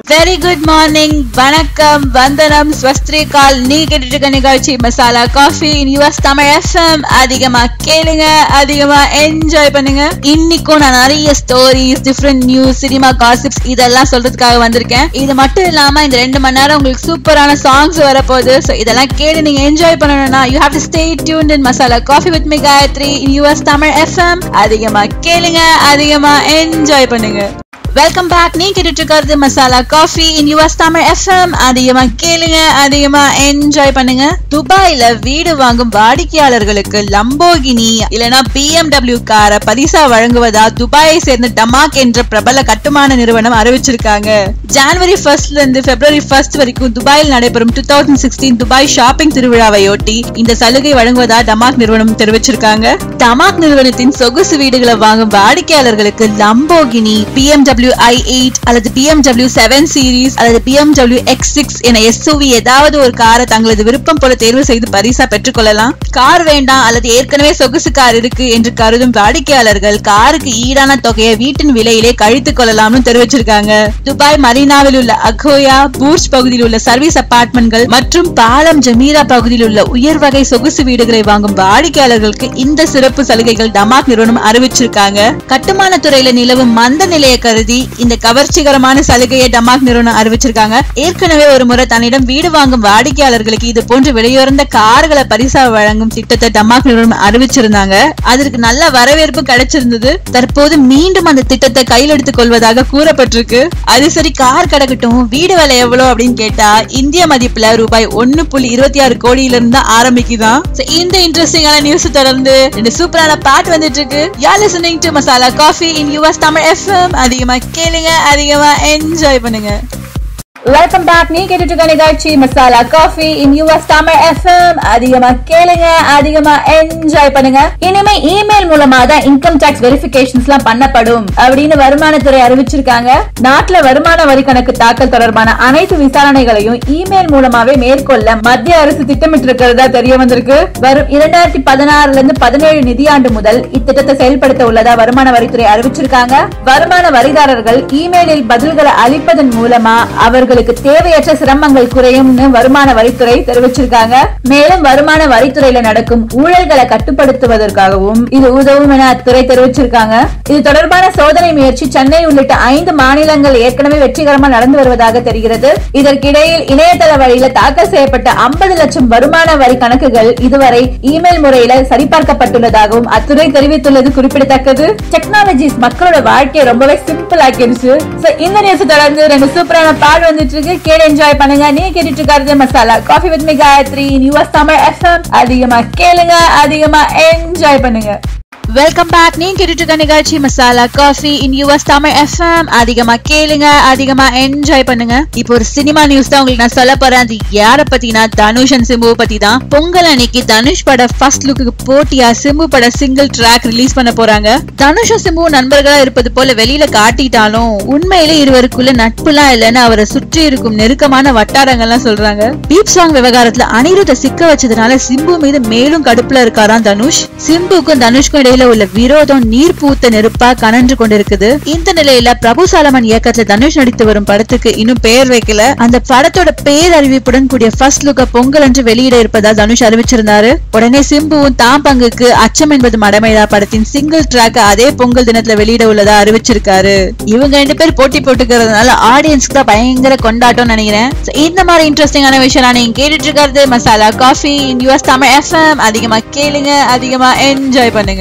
very good morning வணக்கம் வந்தனம் ஸ்வஸ்திரிகால் நீ கேட்டுட்டு இருக்க நிகழ்ச்சி masala coffee in US Tamil FM அதிகமா கேளுங்க அதிகமா என்ஜாய் பண்ணுங்க இன்னைக்கும் நான் நிறைய stories different news cinema gossips இதெல்லாம் சொல்றதுக்காக வந்திருக்கேன் இது மட்டும் இல்லாம இந்த ரெண்டு மணி நேரம் உங்களுக்கு சூப்பரான சாங்ஸ் வரப்போகுது ஸோ இதெல்லாம் கேட்டு நீங்க என்ஜாய் பண்ணணும்னா you have to stay tuned in masala coffee with me Gayathri in US Tamil FM அதிகமா கேளுங்க அதிகமா என்ஜாய் பண்ணுங்க வெல்கம் பேக் நீ கேட்டுட்டு இருக்கிறது masala coffee in US Tamil FM அதிகமா கேளுங்க அதிகமா என்ஜாய் பண்ணுங்க துபாயில வீடு வாங்கும் வாடிக்கையாளர்களுக்கு லம்போகினி இல்லனா பிஎம்டபிள்யூ காரை பரிசா வழங்குவதா துபாயை சேர்ந்த டமாக் என்ற பிரபல கட்டுமான நிறுவனம் அறிவிச்சிருக்காங்க ஜனவரி ஃபர்ஸ்ட்ல இருந்து பிப்ரவரி ஃபர்ஸ்ட் வரைக்கும் துபாயில் நடைபெறும் two thousand sixteen Dubai shopping திருவிழாவையொட்டி இந்த சலுகை வழங்குவதா டமாக் நிறுவனம் தெரிவிச்சிருக்காங்க டமாக் நிறுவனத்தின் சொகுசு வீடுகளை வாங்கும் வாடிக்கையாளர்களுக்கு லம்போகினி பிஎம்டபிள்யூ ஐ எயிட் அல்லது பிஎம்டபிள்யூ செவன் சீரீஸ் அல்லது பிஎம்டபிள்யூ எக்ஸ் சிக்ஸ் என எஸ்யூவி ஏதாவது ஒரு காரை தங்களது விருப்பம் போல தேர்வு செய்து பரிசா பெற்றுக்கொள்ளலாம் கார் வேண்டாம் அல்லது ஏற்கனவே சொகுசு கார் இருக்கு என்று கருதும் வாடிக்கையாளர்கள் காருக்கு ஈடான தொகையை வீட்டின் விலையிலே கழித்துக் கொள்ளலாம்னு தெரிவிச்சிருக்காங்க துபாய் மரீனாவில் உள்ள அகோயா பூர்ஜ் பகுதியில் உள்ள சர்வீஸ் அபார்ட்மெண்ட்கள் மற்றும் பாலம் ஜமீரா பகுதியில் உள்ள உயர் வகை சொகுசு வீடுகளை வாங்கும் வாடிக்கையாளர்களுக்கு இந்த சிறப்பு சலுகைகள் டமாக் நிறுவனம் அறிவிச்சிருக்காங்க கட்டுமான துறையில நிலவும் மந்த நிலையை கருதி இந்த கவர்ச்சிகரமான சலுகையை டமாக் நிறுவனம் அறிவிச்சிருக்காங்க ஏற்கனவே ஒரு முறை தன்னிடம் வீடு வாங்கும் வாடிக்கையாளர்களுக்கு இது போன்ற விலையுயர்ந்த கார்களை பரிசா வழங்கும் திட்டத்தை டமாக் நிறுவனம் அறிவிச்சிருந்தாங்க அதற்கு நல்ல வரவேற்பு கிடைச்சிருந்தது தற்போது மீண்டும் அந்த திட்டத்தை கையில் எடுத்துக் கொள்வதாக கூறப்பட்டிருக்கு அது சரி கார் கிடக்கட்டும் வீடு விலை எவ்வளவு அப்படின்னு கேட்டா இந்திய மதிப்புல ரூபாய் ஒன்னு புள்ளி இருபத்தி ஆறு கோடியில இருந்து ஆரம்பிக்குதான் So, இந்த இன்ட்ரெஸ்டிங்கான நியூஸ் தொடர்ந்து ரெண்டு சூப்பரான பாட்டு வந்துட்டு இருக்கு you're listening to masala coffee in US Tamil FM அதிகமா கேளுங்க அதிகமா என்ஜாய் பண்ணுங்க வெல்கம் பேக் நீ கேட்டுட்டு இருக்க நிகழ்ச்சி masala coffee in US Tamil FM அதிகமா கேளுங்க அதிகமா என்ஜாய் பண்ணுங்க இனிமே இமெயில் மூலமா தான் இன்கம் டாக்ஸ் வெரிபிகேஷன்ஸ் எல்லாம் பண்ணப்படும் அப்படின்னு வருமானத்துறை அறிவிச்சிருக்காங்க நாட்டுல வருமான வரி கணக்கு தாக்கல் தொடர்பான அனைத்து விசாரணைகளையும் இமெயில் மூலமாவே மேற்கொள்ள மத்திய அரசு திட்டமிட்டு இருக்கிறதா தெரிய வந்திருக்கு வரும் இரண்டாயிரத்தி பதினாறுல இருந்து பதினேழு நிதியாண்டு முதல் இத்திட்டத்தை செயல்படுத்த உள்ளதா வருமான வரித்துறை அறிவிச்சிருக்காங்க வருமான வரிதாரர்கள் இமெயிலில் பதில்களை அளிப்பதன் மூலமா அவர்களுக்கு தேவையற்ற சிரமங்கள் குறையும்னு வருமான வரித்துறை தெரிவிச்சிருக்காங்க மேலும் வருமான வரித்துறையில நடக்கும் ஊழல்களை கட்டுப்படுத்துவதற்காகவும் இது உதவும் என அத்துறை தெரிவிச்சிருக்காங்க இது தொடர்பான சோதனை முயற்சி சென்னை உள்ளிட்ட ஐந்து மாநிலங்கள் ஏற்கனவே வெற்றிகரமாக நடந்து வருவதாக தெரிகிறது இதற்கிடையில் இணையதள வழியில தாக்கல் செய்யப்பட்ட ஐம்பது லட்சம் வருமான வரி கணக்குகள் இதுவரை இமெயில் முறையில சரிபார்க்கப்பட்டுள்ளதாகவும் அத்துறை தெரிவித்துள்ளது குறிப்பிடத்தக்கது டெக்னாலஜிஸ் மக்களோட வாழ்க்கையை ரொம்பவே சிம்பிள் ஆக்கிடுச்சு So, இந்த நியூஸ் தொடர்ந்து ரெண்டு சூப்பரான பால் வந்துட்டு இருக்கு கேட்டு என்ஜாய் பண்ணுங்க நீ கேட்டுட்டு இருக்காரு masala coffee with me Gayathri US Tamil FM அதிகமா கேளுங்க அதிகமா என்ஜாய் பண்ணுங்க வெல்கம் பேக் நீ கேட்டுட்டு இருக்க நிகழ்ச்சி masala coffee in US Tamil FM அதிகமா கேளுங்க அதிகமா என்ஜாய் பண்ணுங்க இப்போ ஒரு சினிமா நியூஸ் தான் உங்களுக்கு நான் சொல்ல போறேன் அது யார பத்தினா தனுஷ் அண்ட் சிம்பு பத்தி தான் பொங்கல் அன்னைக்கு தனுஷ் பட ஃபர்ஸ்ட் லுக்கு போட்டியா சிம்பு பட சிங்கிள் ட்ராக் ரிலீஸ் பண்ண போறாங்க தனுஷும் சிம்புவும் நண்பர்களா இருப்பது போல வெளியில காட்டிட்டாலும் உண்மையிலே இருவருக்குள்ள நட்புலாம் இல்லைன்னு அவரை சுற்றி இருக்கும் நெருக்கமான வட்டாரங்கள்லாம் சொல்றாங்க பீப் சாங் விவகாரத்துல அனிருத்தை சிக்க வச்சதுனால சிம்பு மீது மேலும் கடுப்புல இருக்காராம் தனுஷ் சிம்புக்கும் தனுஷ்க்கும் இடையில உள்ள விரோதம் நீர் பூத்த நெருப்பா கனன்று கொண்டிருக்குது இந்த நிலையில பிரபு சாலமன் இயக்கத்துல தனுஷ் நடித்து வரும் படத்துக்கு இன்னும் பெயர் வைக்கல அந்த படத்தோட பேர் அறிவிப்புடன் கூடிய ஃபர்ஸ்ட் லுக்க பொங்கல் என்று வெளியிட இருப்பதா தனுஷ் அறிவிச்சிருந்தாரு உடனே சிம்புவும் தாம் பங்குக்கு அச்சம் என்பது மடமைதா படத்தின் சிங்கிள் ட்ராக் அதே பொங்கல் தினத்துல வெளியிட உள்ளதா அறிவிச்சிருக்காரு இவங்க ரெண்டு பேர் போட்டி போட்டுக்கிறதுனால ஆடியன்ஸ்க்கு தான் பயங்கர கொண்டாட்டம் நினைக்கிறேன் So, இந்த மாதிரி இன்ட்ரெஸ்டிங்கான விஷயம் நீங்க கேட்டுட்டு இருக்கிறது masala coffee US Tamil FM அதிகமா கேளுங்க அதிகமா என்ஜாய் பண்ணுங்க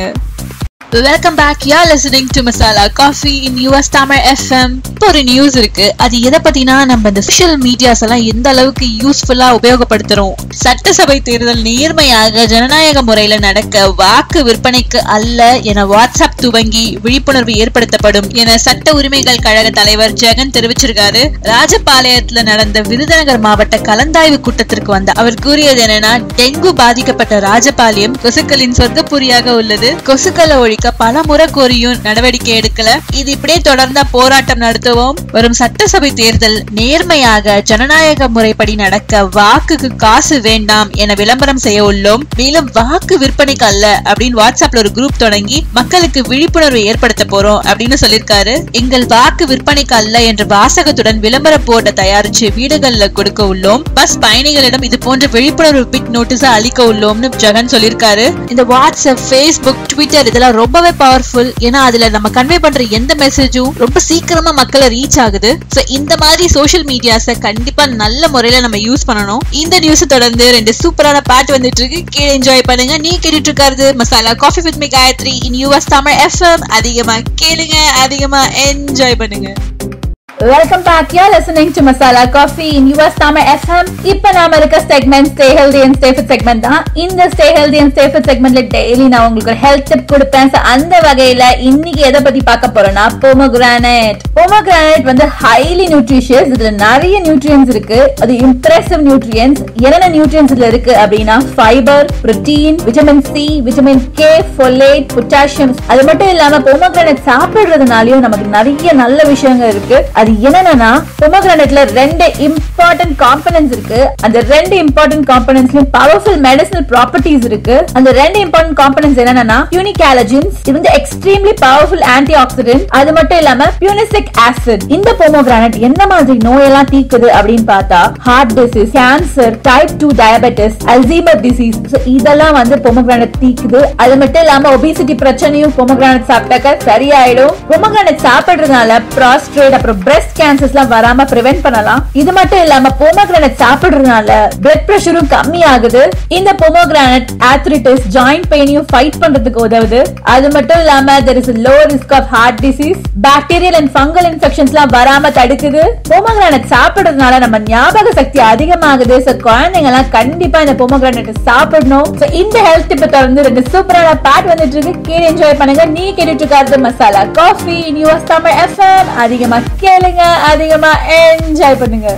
welcome back yeah listening to masala coffee in US Tamil FM இப்போ ஒரு நியூஸ் இருக்கு அது எதை பத்தினா நம்ம இந்த சோஷியல் மீடியாஸ் எல்லாம் எந்த அளவுக்கு யூஸ்ஃபுல்லா உபயோகப்படுத்துறோம் சட்டசபை தேர்தல் நேர்மையாக ஜனநாயக முறையில நடக்க வாக்கு விற்பனைக்கு அல்ல என வாட்ஸ்அப் துவங்கி விழிப்புணர்வு ஏற்படுத்தப்படும் என சட்ட உரிமைகள் கழக தலைவர் ஜெகன் தெரிவிச்சிருக்காரு ராஜபாளையத்துல நடந்த விருதுநகர் மாவட்ட கலந்தாய்வு கூட்டத்திற்கு வந்த அவர் கூறியது என்னன்னா டெங்கு பாதிக்கப்பட்ட ராஜபாளையம் கொசுக்களின் சொர்க்கப்புரியாக உள்ளது கொசுக்களை ஒழிக்க ஒழிக்க பல முறை கோரியும் நடவடிக்கை எடுக்கல இது இப்படியே தொடர்ந்தா போராட்டம் நடத்துவோம் வரும் சட்டசபை தேர்தல் நேர்மையாக ஜனநாயக முறைப்படி நடக்க வாக்குக்கு காசு வேண்டாம் என விளம்பரம் செய்ய உள்ளோம் மேலும் வாக்கு விற்பனைக்கு அல்ல அப்படின்னு வாட்ஸ்அப்ல ஒரு குரூப் தொடங்கி மக்களுக்கு விழிப்புணர்வு ஏற்படுத்த போறோம் அப்படின்னு சொல்லிருக்காரு எங்கள் வாக்கு விற்பனைக்கு அல்ல என்ற வாசகத்துடன் விளம்பர போர்டை தயாரிச்சு வீடுகள்ல கொடுக்க உள்ளோம் பஸ் பயணிகளிடம் இது போன்ற விழிப்புணர்வு பிட் நோட்டீஸ் அளிக்க உள்ளோம்னு ஜெகன் சொல்லிருக்காரு இந்த வாட்ஸ்அப் ஃபேஸ்புக் ட்விட்டர் இதெல்லாம் ரொம்பவே பவர்ஃபுல் ஏன்னா அதுல நம்ம கன்வே பண்ற எந்த மெசேஜும் ரொம்ப சீக்கிரமா மக்களை ரீச் ஆகுது சோ இந்த மாதிரி சோஷியல் மீடியாஸ கண்டிப்பா நல்ல முறையில நம்ம யூஸ் பண்ணணும் இந்த நியூஸ் தொடர்ந்து ரெண்டு சூப்பரான பாட்டு வந்துட்டு இருக்கு கீழே என்ஜாய் பண்ணுங்க நீ கேட்டுட்டு இருக்காரு masala coffee with me Gayathri in US Tamil FM அதிகமா கேளுங்க அதிகமா என்ஜாய் பண்ணுங்க welcome back you listening to masala coffee in US Tamil FM இப்போ நாம இருக்க segment stay healthy and stay fit segment தான் இந்த stay healthy and stay fit செக்மெண்ட்ல டெய்லி நான் உங்களுக்கு ஒரு ஹெல்த் டிப் கொடுப்பேன் So, அந்த வகையில இன்னைக்கு எதை பத்தி பார்க்க போறோம்னா போமோகிரானேட் போமோகிரானேட் வந்து ஹைலி நியூட்ரிஷியஸ் இதுல நிறைய நியூட்ரியன்ஸ் இருக்கு அது இம்ப்ரெசிவ் நியூட்ரியன்ஸ் என்னென்ன நியூட்ரியன்ஸ் இதுல இருக்கு அப்படின்னா fibre protein vitamin C vitamin K folate potassium அது மட்டும் இல்லாம போமோகிரானேட் சாப்பிடுறதுனாலயும் நமக்கு நிறைய நல்ல விஷயங்கள் இருக்கு அது என்னன்னா பொமோகிரானேட்ல ரெண்டு இம்பார்ட்டன்ட் காம்பனன்ட்ஸ் இருக்கு அந்த ரெண்டு இம்பார்ட்டன்ட் காம்பனன்ட்ஸ்லயும் பவர்ஃபுல் மெடிசனல் ப்ராப்பர்ட்டிஸ் இருக்கு அந்த ரெண்டு இம்பார்ட்டன்ட் காம்பனன்ட்ஸ் என்னன்னா யூனிகாலஜின்ஸ் இது வந்து எக்ஸ்ட்ரீம்லி பவர்ஃபுல் ஆன்டி ஆக்சிடென்ட் அது மட்டும் இல்லாம பியூனிசிக் ஆசிட் இந்த பொமோகிரானேட் என்ன மாதிரி நோயெல்லாம் தீக்குது அப்படின்னு பார்த்தா heart disease cancer type two diabetes Alzheimer disease இதெல்லாம் வந்து பொமோகிரானேட் தீக்குது அது மட்டும் இல்லாம ஒபிசிட்டி பிரச்சனையும் பொமோகிரானேட் சாப்பிட்டாக்க சரியாயிடும் பொமோகிரானேட் சாப்பிடுறதுனால ப்ராஸ்ட்ரேட் அப்புறம் பிரஸ்ட் கேன்சர்ஸ்லாம் வராம பிரிவென்ட் பண்ணலாம் இது மட்டும் இல்லாம பொமோகிரானேட் சாப்பிடுறதுனால பிளட் பிரஷரும் கம்மி ஆகுது இந்த பொமோகிரானேட் ஆத்ரிட்டிஸ் ஜாயிண்ட் பெயினையும் ஃபைட் பண்றதுக்கு உதவுது அது மட்டும் இல்லாம there is low risk of heart disease bacterial and fungal இன்ஃபெக்ஷன்ஸ்லாம் வராம தடுக்குது பொமோகிரானேட் சாப்பிடுறதுனால நம்ம ஞாபக சக்தி அதிகமாகுது சோ குழந்தைங்க எல்லாம் கண்டிப்பா இந்த பொமோகிரானேட் சாப்பிடணும் சோ இந்த ஹெல்த் டிப்பை தொடர்ந்து ரெண்டு சூப்பரான பாட் வந்துட்டு இருக்கு கீழே என்ஜாய் பண்ணுங்க நீ கேட்டுட்டு இருக்காது masala coffee news Tamil FM அதிகமா கேளுங்க அதிகமா என்ஜாய் பண்ணுங்க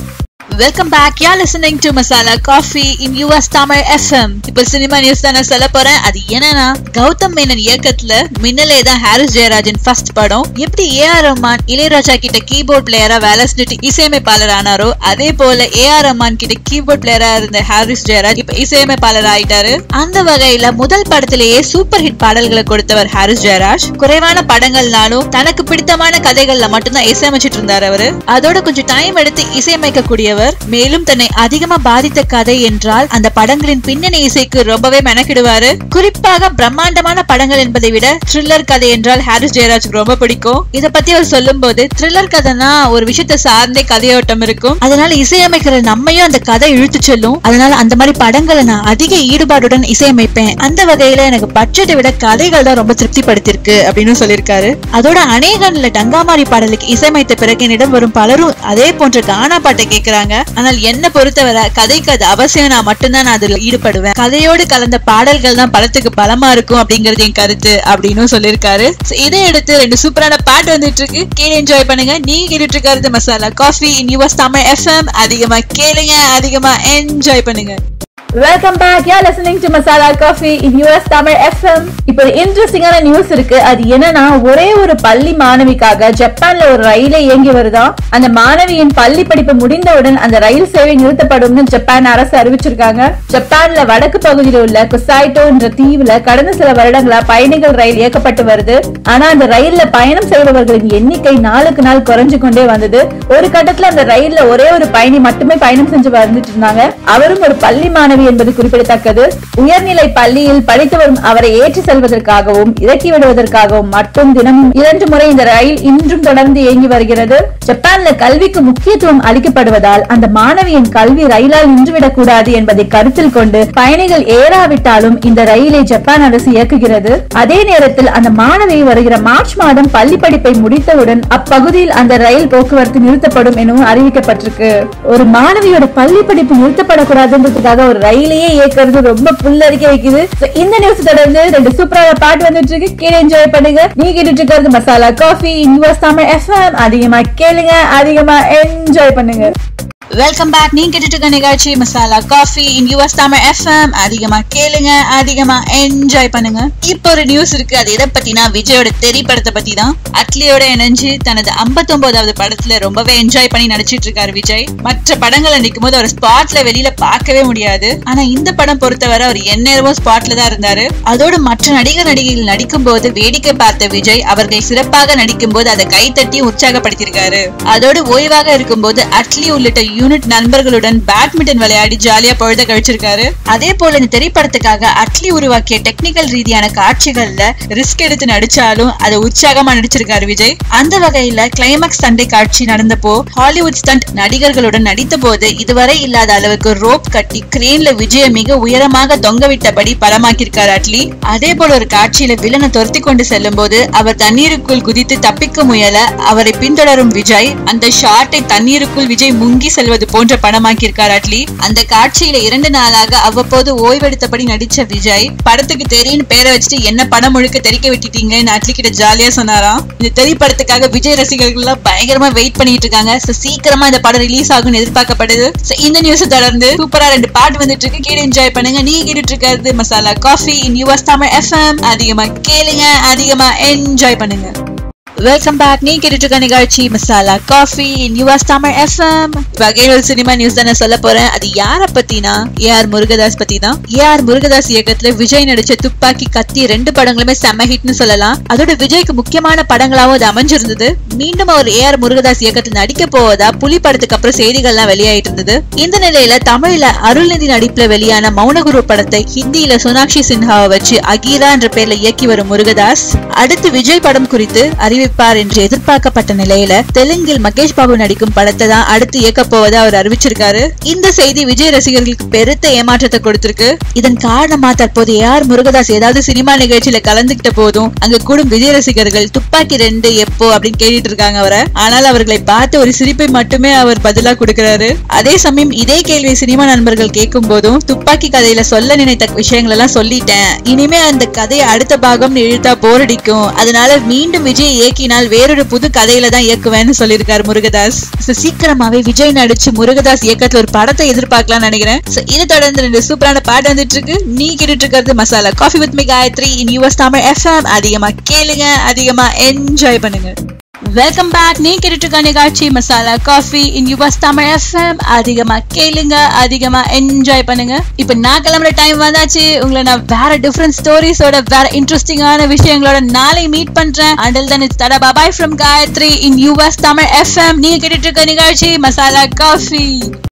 welcome back yeah listening to masala coffee in US Tamil FM இப்போ சினிமா நியூஸ் தான் நான் சொல்ல போறேன் அது என்னன்னா கௌதம் மேனன் இயக்கத்துல மின்னலே தான் ஹாரிஸ் ஜெயராஜன் ஃபர்ஸ்ட் படம் எப்படி ஏ ஆர் ரஹ்மான் இளையராஜா கிட்ட கீபோர்ட் பிளேயரா வேலை செஞ்சுட்டு இசையமைப்பாளர் ஆனாரோ அதே போல ஏ ஆர் ரஹ்மான் கிட்ட கீபோர்ட் பிளேயரா இருந்த ஹாரிஸ் ஜெயராஜ் இப்ப இசையமைப்பாளர் ஆயிட்டாரு அந்த வகையில முதல் படத்திலேயே சூப்பர் ஹிட் பாடல்களை கொடுத்தவர் ஹாரிஸ் ஜெயராஜ் குறைவான படங்கள்னாலும் தனக்கு பிடித்தமான கதைகள்ல மட்டும்தான் இசையமைச்சிட்டு இருந்தார் அவரு அதோட கொஞ்சம் டைம் எடுத்து இசையமைக்க கூடியவர் மேலும் தன்னை அதிகமா பாதித்த கதை என்றால் அந்த படங்களின் பின்னணி இசைக்கு ரொம்பவே மெனக்கிடுவாரு குறிப்பாக பிரம்மாண்டமான படங்கள் என்பதை விட த்ரில்லர் கதை என்றால் ஹாரிஸ் ஜெயராஜ்க்கு ரொம்ப பிடிக்கும் இத பத்தி அவர் சொல்லும் போது த்ரில்லர் கதைனா ஒரு விஷயத்தை சார்ந்தே கதையோட்டம் இருக்கும் அதனால இசையமைக்கிற நம்மையும் அந்த கதை இழுத்து செல்லும் அதனால அந்த மாதிரி படங்களை நான் அதிக ஈடுபாடுடன் இசையமைப்பேன் அந்த வகையில எனக்கு பட்ஜெட்டை விட கதைகள் தான் ரொம்ப திருப்திப்படுத்திருக்கு அப்படின்னு சொல்லியிருக்காரு அதோட அநேகன்ல டங்காமாரி பாடலுக்கு இசையமைத்த பிறகு என்னிடம் வரும் பலரும் அதே போன்ற கானா பாட்டை கேட்கிறாங்க ஆனால் என்ன பொறுத்தவரை கதைக்கு அது அவசியம் நான் மட்டும்தான் நான் அதுல ஈடுபடுவேன் கதையோடு கலந்த பாடல்கள் தான் படத்துக்கு பலமா இருக்கும் அப்படிங்கறது என் கருத்து அப்படின்னு சொல்லியிருக்காரு So, இதை எடுத்து ரெண்டு சூப்பரான பாட்டு வந்துட்டு இருக்கு கேட்டு என்ஜாய் பண்ணுங்க நீங்க கேட்டுட்டு இருக்கிறது masala coffee in US Tamil FM அதிகமா கேளுங்க அதிகமா என்ஜாய் பண்ணுங்க welcome back yeah listening to masala coffee in US Tamil FM இப்போ ஒரு இன்ட்ரெஸ்டிங்கான நியூஸ் இருக்கு அது என்னன்னா ஒரே ஒரு பள்ளி மாணவிக்காக ஜப்பான்ல ஒரு ரயிலே இயங்கி வருதா அந்த மாணவியின் பள்ளி படிப்பு முடிந்தவுடன் அந்த ரயில் சேவை நிறுத்தப்படும்னு ஜப்பான் அரசு அறிவிச்சிருக்காங்க ஜப்பான்ல வடக்கு பகுதியில் உள்ள குசாய்டோ என்ற தீவுல கடந்த சில வருடங்களா பயணிகள் ரயில் இயக்கப்பட்டு வருது ஆனா அந்த ரயில்ல பயணம் செய்பவர்களின் எண்ணிக்கை நாளுக்கு நாள் குறைஞ்சு கொண்டே வந்தது ஒரு கட்டத்துல அந்த ரயில்ல ஒரே ஒரு பயணி மட்டுமே பயணம் செஞ்சு வந்துட்டு இருந்தாங்க அவரும் ஒரு பள்ளி மாணவி என்பது குறிப்பிடத்தக்கது உயர்நிலை பள்ளியில் படித்து வரும் அவரை ஏற்றி செல்வதற்காகவும் இறக்கி விடுவதற்காகவும் மட்டும் தினமும் இரண்டு முறை இந்த ரயில் இன்றும் தொடர்ந்து இயங்கி வருகிறது ஜப்பான்ல கல்விக்கு முக்கியத்துவம் அளிக்கப்படுவதால் அந்த மாணவியின் கல்வி ரயிலால் நின்றுவிடக் கூடாது என்பதை கருத்தில் கொண்டு பயணிகள் ஏறாவிட்டாலும் இந்த ரயிலை ஜப்பான் அரசு இயக்குகிறது அதே நேரத்தில் அந்த மாணவி வருகிற மார்ச் மாதம் பள்ளி படிப்பை முடித்தவுடன் அப்பகுதியில் அந்த ரயில் போக்குவரத்து நிறுத்தப்படும் எனவும் அறிவிக்கப்பட்டிருக்கு ஒரு மாணவியோட பள்ளி படிப்பு நிறுத்தப்படக்கூடாதுன்றதுக்காக ஒரு ரயிலையே இயக்குறது ரொம்ப புல்லரிக்க வைக்குது So, இந்த நியூஸ் தொடர்ந்து ரெண்டு சூப்பரான பாட்டு வந்துட்டு இருக்கு கேட்டு என்ஜாய் பண்ணுங்க நீ கேட்டுட்டு இருக்கிறது masala coffee US Tamil FM அதிகமா கேளுங்க அதிகமா என்ஜாய் பண்ணுங்க வெல்கம் பேக் நீங்க கேட்டுட்டு இருக்க நிகழ்ச்சி masala coffee in US Tamil FM அதிகமா கேளுங்க அதிகமா என்ஜாய் பண்ணுங்க இப்போ ஒரு நியூஸ் இருக்கு அது எதை பத்தினா விஜயோட தெரி படத்தை பத்தி தான் அட்லியோட இணைஞ்சு தனது 59வது படத்துல ரொம்பவே என்ஜாய் பண்ணி நடிச்சிட்டு இருக்காரு விஜய் மற்ற படங்கள் நடிக்கும் போது அவர் ஸ்பாட்ல வெளியில பார்க்கவே முடியாது ஆனா இந்த படம் பொறுத்தவரை அவர் எந்நேரமும் ஸ்பாட்ல தான் இருந்தாரு அதோடு மற்ற நடிகர் நடிகைகள் நடிக்கும் போது வேடிக்கை பார்த்த விஜய் அவர்கள் சிறப்பாக நடிக்கும் போது அதை கைத்தட்டி உற்சாகப்படுத்தியிருக்காரு அதோடு ஓய்வாக இருக்கும்போது அட்லி உள்ளிட்ட யூனிட் நண்பர்களுடன் பேட்மிண்டன் விளையாடி ஜாலியா பொழுத கழிச்சிருக்காரு அதே போல இந்த திரைப்படத்துக்காக அட்லி உருவாக்கிய டெக்னிக்கல் ரீதியான காட்சிகள்ல ரிஸ்க் எடுத்து நடிச்சாலும் அதை உற்சாகமா நடிச்சிருக்காரு விஜய் அந்த வகையில கிளைமாக்ஸ் சண்டை காட்சி நடந்தப்போ ஹாலிவுட் ஸ்டண்ட் நடிகர்களுடன் நடித்த போது இதுவரை இல்லாத அளவுக்கு ரோப் கட்டி கிரேன்ல விஜய மிக உயரமாக தொங்கவிட்டபடி படமாக்கியிருக்காரு அட்லி அதே போல ஒரு காட்சியில வில்லனை துரத்தி கொண்டு செல்லும் போது அவர் தண்ணீருக்குள் குதித்து தப்பிக்க முயல அவரை பின்தொடரும் விஜய் அந்த ஷாட்டை தண்ணீருக்குள் விஜய் முங்கி செல்வது போன்ற படமாக்கியிருக்கார் அட்லி அந்த காட்சியில இரண்டு நாளாக அவ்வப்போது ஓய்வெடுத்தபடி நடிச்ச விஜய் படத்துக்கு தெரியும் பேரை வச்சுட்டு என்ன படம் முழுக்க தெரிக்க விட்டுட்டீங்கன்னு அட்லி கிட்ட ஜாலியா சொன்னாராம் இந்த தெரி படத்துக்காக விஜய் ரசிகர்கள் எல்லாம் பயங்கரமா வெயிட் பண்ணிட்டு இருக்காங்க So, சீக்கிரமா இந்த படம் ரிலீஸ் ஆகும்னு எதிர்பார்க்கப்படுது So, இந்த நியூஸ் தொடர்ந்து சூப்பரா ரெண்டு பாட்டு வந்துட்டு இருக்கு கேட்டு என்ஜாய் பண்ணுங்க நீங்க கேட்டுட்டு இருக்கிறது masala coffee in US Tamil FM அதிகமா கேளுங்க அதிகமா என்ஜாய் பண்ணுங்க வெல்கம் பேக் நீ கேட்டுட்டு இருக்க நிகழ்ச்சி masala coffee in US Tamil FM வகையில் ஒரு சினிமா நியூஸ் தானே சொல்ல போறேன் அது யார பத்தினா ஏ ஆர் முருகதாஸ் பத்தி தான் ஏ ஆர் முருகதாஸ் இயக்கத்துல விஜய் நடிச்ச துப்பாக்கி கத்தி ரெண்டு படங்களுமே செம்ம ஹிட்னு சொல்லலாம் அதோட விஜய்க்கு முக்கியமான படங்களாவும் அது அமைஞ்சிருந்தது மீண்டும் அவர் ஏ ஆர் முருகதாஸ் இயக்கத்தில் நடிக்க போவதா புலி படத்துக்கு அப்புறம் செய்திகள்லாம் வெளியாயிட்டு இருந்தது இந்த நிலையில தமிழ்ல அருள்நிதி நடிப்புல வெளியான மௌனகுரு படத்தை ஹிந்தியில சோனாக்ஷி சின்ஹாவை வச்சு அகீரா என்ற பேர்ல இயக்கி வரும் முருகதாஸ் அடுத்து விஜய் படம் குறித்து அறிவிப்பார் என்று எதிர்பார்க்கப்பட்ட நிலையில தெலுங்கில் மகேஷ் பாபு நடிக்கும் படத்தை தான் அடுத்து இயக்க போவதா அவர் அறிவிச்சிருக்காரு இந்த செய்தி விஜய் ரசிகர்களுக்கு பெருத்த ஏமாற்றத்தை கொடுத்திருக்கு இதன் காரணமா தற்போது ஏஆர் முருகதாஸ் ஏதாவது சினிமா நிகழ்ச்சியில கலந்துகிட்ட போதும் அங்க கூடும் விஜய் ரசிகர்கள் துப்பாக்கி ரெண்டு எப்போ அப்படின்னு கேட்டுட்டு இருக்காங்க அவரை ஆனால் அவர்களை பார்த்து ஒரு சிரிப்பை மட்டுமே அவர் பதிலா கொடுக்கிறாரு அதே சமயம் இதே கேள்வி சினிமா நண்பர்கள் கேட்கும் போதும் துப்பாக்கி கதையில சொல்ல நினைத்த விஷயங்கள் எல்லாம் சொல்லிட்டேன் இனிமே அந்த கதையை அடுத்த பாகம் இழுத்தா போர் அடிக்கும் அதனால மீண்டும் விஜய் இயக்கினால் வேறொரு புது கதையில தான் இயக்குவேன்னு சொல்லியிருக்காரு முருகதாஸ் So, சீக்கிரமாவே விஜய் நடிச்சு முருகதாஸ் இயக்கத்துல ஒரு படத்தை எதிர்பார்க்கலாம்னு நினைக்கிறேன் So, இதை தொடர்ந்து ரெண்டு சூப்பரான பாட்டு வந்துட்டு இருக்கு நீ கேட்டுட்டு இருக்கிறது masala coffee with me Gayathri in US Tamil FM அதிகமா கேளுங்க அதிகமா என்ஜாய் பண்ணுங்க வெல்கம் பேக் நீ கேட்டுட்டு இருக்க நிகழ்ச்சி masala coffee in US Tamil FM அதிகமா கேளுங்க அதிகமா என்ஜாய் பண்ணுங்க இப்போ நான் கிளம்புற டைம் வந்தாச்சு உங்களை நான் வேற டிஃப்ரெண்ட் ஸ்டோரிஸோட வேற இன்ட்ரெஸ்டிங்கான விஷயங்களோட நாளை மீட் பண்றேன் அண்டல் தன் இட்ஸ் தடா bye bye from Gayathri in US Tamil FM நீங்க கேட்டுட்டு இருக்க நிகழ்ச்சி மசாலா காஃபி